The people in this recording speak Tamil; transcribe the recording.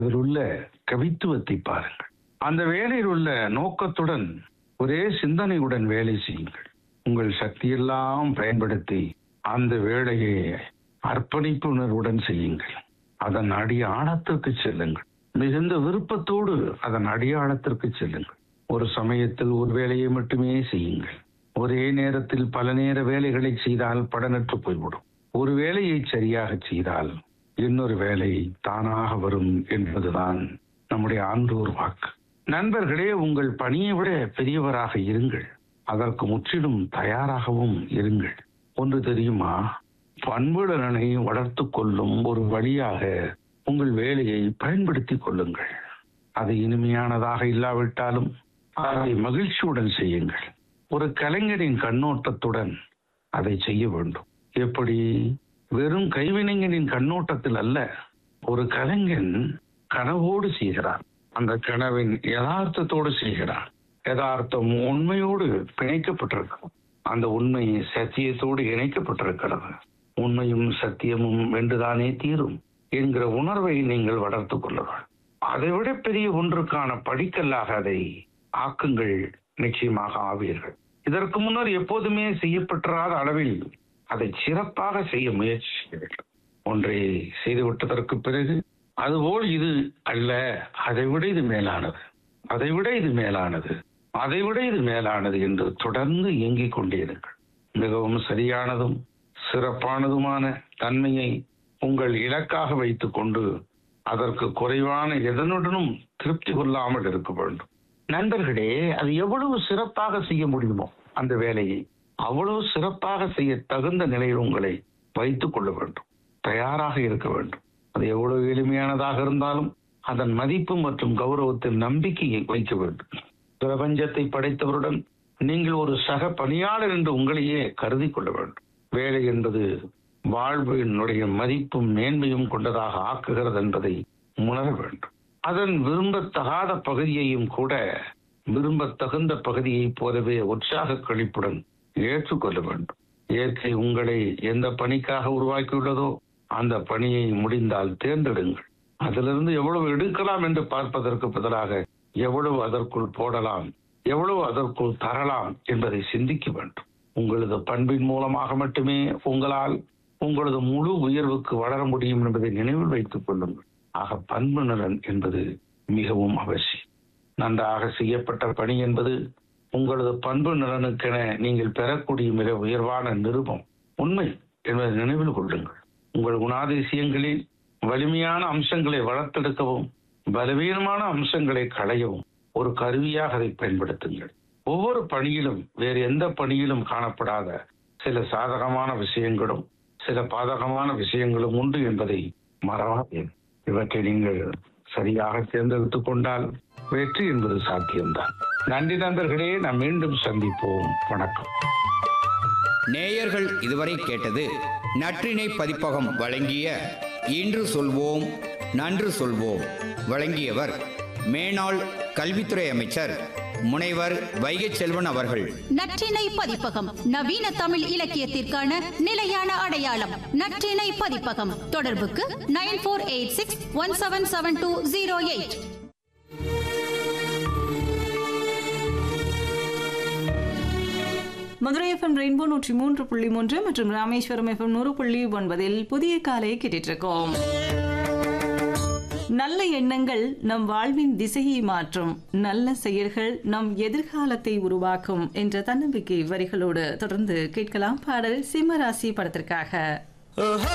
அதில் உள்ள கவித்துவத்தை பாருங்கள் அந்த வேலையில் உள்ள நோக்கத்துடன் ஒரே சிந்தனையுடன் வேலை செய்யுங்கள் உங்கள் சக்தியெல்லாம் பயன்படுத்தி அந்த வேலையை அர்ப்பணிப்பு உணர்வுடன் செய்யுங்கள் அதன் அடியாழத்திற்கு செல்லுங்கள் மிகுந்த விருப்பத்தோடு அதன் அடியாழத்திற்கு செல்லுங்கள் ஒரு சமயத்தில் ஒரு வேலையை மட்டுமே செய்யுங்கள் ஒரே நேரத்தில் பல நேர வேலைகளை செய்தால் படனற்று போய்விடும் ஒரு வேலையை சரியாக செய்தால் இன்னொரு வேலை தானாக வரும் என்பதுதான் நம்முடைய ஆண்டோர் வாக்கு நண்பர்களே உங்கள் பணியை விட பெரியவராக இருங்கள் அதற்கு முற்றிலும் தயாராகவும் இருங்கள் ஒன்று தெரியுமா பண்புடனை வளர்த்து கொள்ளும் ஒரு வழியாக உங்கள் வேலையை பயன்படுத்திக் கொள்ளுங்கள் அது இனிமையானதாக இல்லாவிட்டாலும் அதை மகிழ்ச்சியுடன் செய்யுங்கள் ஒரு கலைஞரின் கண்ணோட்டத்துடன் அதை செய்ய வேண்டும் எப்படி வெறும் கைவினைஞனின் கண்ணோட்டத்தில் அல்ல ஒரு கலைஞன் கனவோடு செய்கிறான் அந்த கனவின் யதார்த்தத்தோடு செய்கிறான் யதார்த்தம் உண்மையோடு பிணைக்கப்பட்டிருக்கும் அந்த உண்மை சத்தியத்தோடு இணைக்கப்பட்டிருக்கிறது உண்மையும் சத்தியமும் வென்றுதானே தீரும் என்கிற உணர்வை நீங்கள் வளர்த்துக் கொள்ளுங்கள் அதைவிட பெரிய ஒன்றுக்கான படிக்கல்லாக அதை ஆக்குங்கள் நிச்சயமாக ஆவீர்கள் இதற்கு முன்னர் எப்போதுமே செய்யப்பட்டிராத அளவில் அதை சிறப்பாக செய்ய முயற்சி செய்ய வேண்டும் ஒன்றை செய்துவிட்டதற்கு பிறகு அதுபோல் இது அல்ல அதை விட இது மேலானது அதை விட இது மேலானது அதை விட இது மேலானது என்று தொடர்ந்து இயங்கிக் கொண்டிருங்கள் மிகவும் சரியானதும் சிறப்பானதுமான தன்மையை உங்கள் இலக்காக வைத்துக் கொண்டு அதற்கு குறைவான எதனுடனும் திருப்தி கொள்ளாமல் இருக்க வேண்டும் நண்பர்களே அது எவ்வளவு சிறப்பாக செய்ய முடியுமோ அந்த வேலையை அவ்வளவு சிறப்பாக செய்ய தகுந்த நிலையில் உங்களை வைத்துக் கொள்ள வேண்டும் தயாராக இருக்க வேண்டும் அது எவ்வளவு எளிமையானதாக இருந்தாலும் அதன் மதிப்பு மற்றும் கௌரவத்தில் நம்பிக்கையை வைக்க வேண்டும் பிரபஞ்சத்தை படைத்தவருடன் நீங்கள் ஒரு சக பணியாளர் என்று உங்களையே கருதி கொள்ள வேண்டும் வேலை என்பது வாழ்வினுடைய மதிப்பும் மேன்மையும் கொண்டதாக ஆக்குகிறது என்பதை உணர வேண்டும் அதன் விரும்பத்தகாத பகுதியையும் கூட விரும்பத்தகுந்த பகுதியைப் போலவே உற்சாக கழிப்புடன் ஏற்றுக்கொள்ள வேண்டும் இயற்கை உங்களை எந்த பணிக்காக உருவாக்கியுள்ளதோ அந்த பணியை முடிந்தால் தேர்ந்தெடுங்கள் அதிலிருந்து எவ்வளவு எடுக்கலாம் என்று பார்ப்பதற்கு பதிலாக எவ்வளவு அதற்குள் போடலாம் எவ்வளவு அதற்குள் தரலாம் என்பதை சிந்திக்க வேண்டும் உங்களது பண்பின் மூலமாக மட்டுமே உங்களால் உங்களது முழு உயர்வுக்கு வளர முடியும் என்பதை நினைவில் வைத்துக் கொள்ளுங்கள் ஆக பண்பு நலன் என்பது மிகவும் அவசியம் நன்றாக செய்யப்பட்ட பணி என்பது உங்களது பண்பு நலனுக்கென நீங்கள் பெறக்கூடிய மிக உயர்வான நிருபம் உண்மை என்பதை நினைவில் கொள்ளுங்கள் உங்கள் குணாதிசயங்களில் வலிமையான அம்சங்களை வளர்த்தெடுக்கவும் பலவீனமான அம்சங்களை களையவும் ஒரு கருவியாக அதை பயன்படுத்துங்கள் ஒவ்வொரு பணியிலும் வேறு எந்த பணியிலும் காணப்படாத சில சாதகமான விஷயங்களும் சில பாதகமான விஷயங்களும் உண்டு என்பதை மறவாதேன் இவற்றை நீங்கள் சரியாக தேர்ந்தெடுத்துக் கொண்டால் வெற்றி என்பது சாத்தியம்தான் நன்றி நண்பர்களே நாம் மீண்டும் சந்திப்போம் வணக்கம் நேயர்கள் இதுவரை கேட்டது நற்றினை பதிப்பகம் வழங்கிய இன்று சொல்வோம் நன்று சொல்வோம் வழங்கியவர் மேனாள் கல்வித்துறை அமைச்சர் முனைவர் வைகை செல்வன் அவர்கள் நற்றினை பதிப்பகம் நவீன தமிழ் இலக்கியத்திற்கான நிலையான அடையாளம் நற்றினை பதிப்பகம் தொடர்புக்கு nine four eight six one seven seven two zero eight Madurai FM rainbow நூற்றி மூன்று புள்ளி மூன்று மற்றும் ராமேஸ்வரம் எஃப்எம் நூறு புள்ளி ஒன்பதில் புதிய காலை கேட்டிருக்கோம் நல்ல எண்ணங்கள் நம் வாழ்வின் திசையை மாற்றும் நல்ல செயல்கள் நம் எதிர்காலத்தை உருவாக்கும் என்ற தன்னம்பிக்கை வரிகளோடு தொடர்ந்து கேட்கலாம் பாடல் சிம்மராசி படத்திற்காக